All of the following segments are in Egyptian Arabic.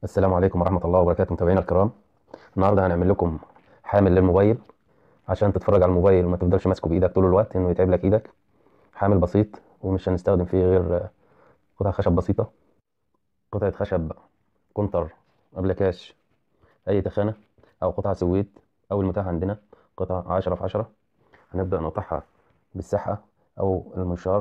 السلام عليكم ورحمة الله وبركاته متابعينا الكرام النهارده هنعمل لكم حامل للموبايل عشان تتفرج على الموبايل وما تفضلش ماسكه بإيدك طول الوقت إنه يتعب لك إيدك حامل بسيط ومش هنستخدم فيه غير قطع خشب بسيطة قطعة خشب كونتر أبلكاش أي تخانة أو قطعة سويد أو المتاح عندنا قطعة عشرة في عشرة هنبدأ نقطعها بالسحة أو المنشار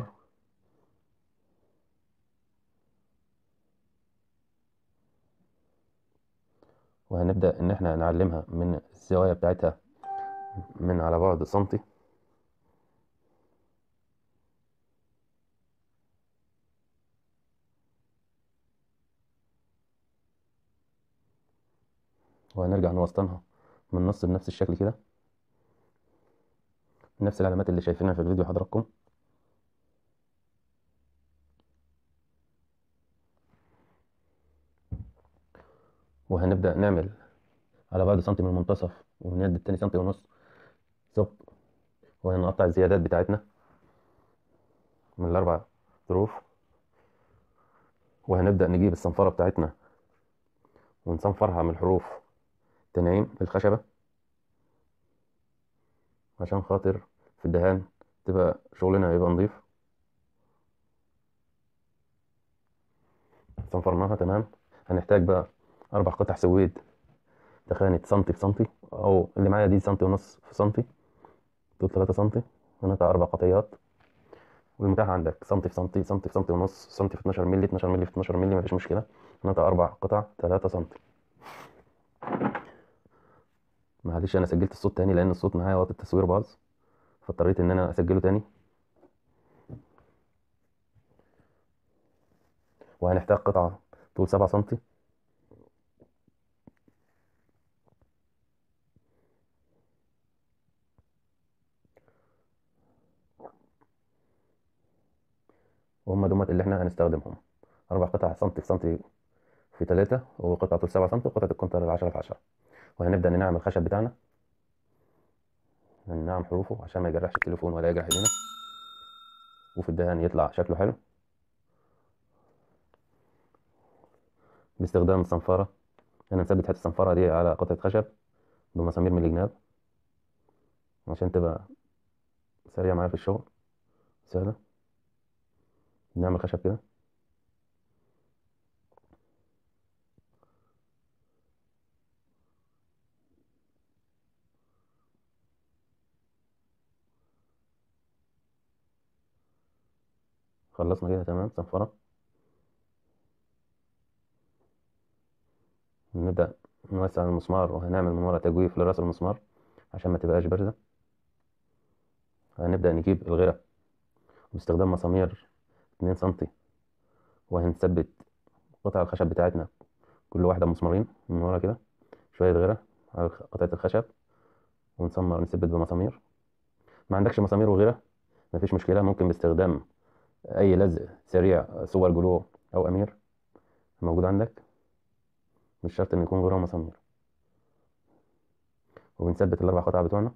وهنبدأ إن إحنا نعلمها من الزوايا بتاعتها من على بعد سنتي وهنرجع نوسطنها من النص بنفس الشكل كده نفس العلامات اللي شايفينها في الفيديو حضراتكم وهنبدأ نعمل على بعد سنتي من المنتصف ومن يد التاني سنتي ونص ثقب وهنقطع الزيادات بتاعتنا من الأربع ظروف وهنبدأ نجيب الصنفرة بتاعتنا ونصنفرها من الحروف تنعيم للخشبة عشان خاطر في الدهان تبقى شغلنا يبقى نضيف صنفرناها تمام هنحتاج بقى أربع قطع سويد تخانة سنتي في سنتي أو اللي معايا دي سنتي ونص في سنتي طول تلاتة سنتي هنقطع أربع قطعيات والمتاح عندك سنتي في سنتي سنتي في سنتي ونص سنتي في 12 مللي 12 مللي في 12 مللي مفيش مشكلة هنقطع أربع قطع تلاتة سنتي معلش أنا سجلت الصوت تاني لأن الصوت معايا وقت التصوير باظ فاضطريت إن أنا أسجله تاني وهنحتاج قطعة طول سبعة سنتي وهم دول اللي احنا هنستخدمهم أربع قطع سنتي في سنتي في تلاتة وقطعة طول سبعة سنتي وقطعة الكونتر العشرة في عشرة وهنبدأ ننعم الخشب بتاعنا ننعم حروفه عشان ما يجرحش التليفون ولا يجرح ايدينا وفي الدهان يطلع شكله حلو باستخدام الصنفرة أنا مثبت حتة الصنفرة دي على قطعة خشب بمسامير من الجناب عشان تبقى سريعة معايا في الشغل سهلة نعمل خشب كده خلصنا كده تمام صنفرة نبدأ نوسع المسمار وهنعمل من ورا تجويف لراس المسمار عشان ما تبقاش بارزة هنبدأ نجيب الغيرة باستخدام مسامير اتنين سنتي وهنثبت قطع الخشب بتاعتنا كل واحدة مسمارين من ورا كده شوية غيرة على قطعة الخشب ونسمر نثبت بمسامير ما عندكش مسامير وغيرة مفيش مشكلة ممكن باستخدام أي لزق سريع سوبر جلو أو أمير موجود عندك مش شرط إن يكون غيره مسامير وبنثبت الأربع قطع بتوعنا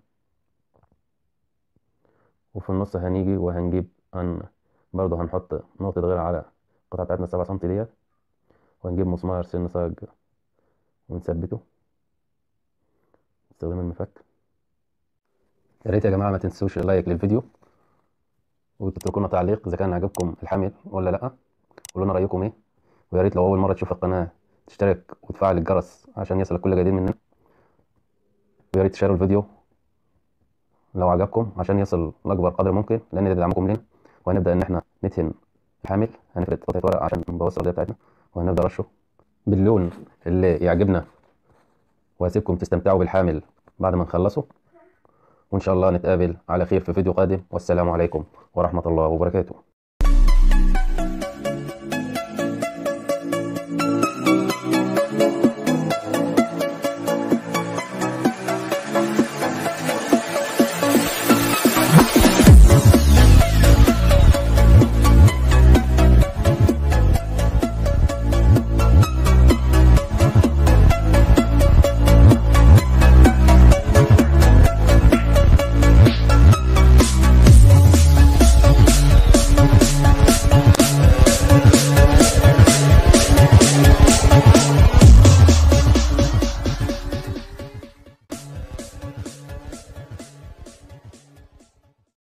وفي النص هنيجي وهنجيب هن برضه هنحط نقطة غيرة على القطعة بتاعتنا السبعة سنتي ديت وهنجيب مسمار سن صاج ونثبته باستخدام المفك يا ريت يا جماعة ما تنسوش اللايك للفيديو وتتركوا لنا تعليق إذا كان عجبكم الحامل ولا لأ قولوا لنا رأيكم إيه ويا ريت لو أول مرة تشوف القناة تشترك وتفعل الجرس عشان يصلك كل جديد مننا ويا ريت تشاركوا الفيديو لو عجبكم عشان يصل لأكبر قدر ممكن لأن ده دعمكم لنا وهنبدأ إن إحنا ندهن الحامل هنفرد قطعة ورق عشان نبوظ الأرضية بتاعتنا وهنبدأ رشه باللون اللي يعجبنا وهسيبكم تستمتعوا بالحامل بعد ما نخلصه وإن شاء الله نتقابل على خير في فيديو قادم والسلام عليكم ورحمة الله وبركاته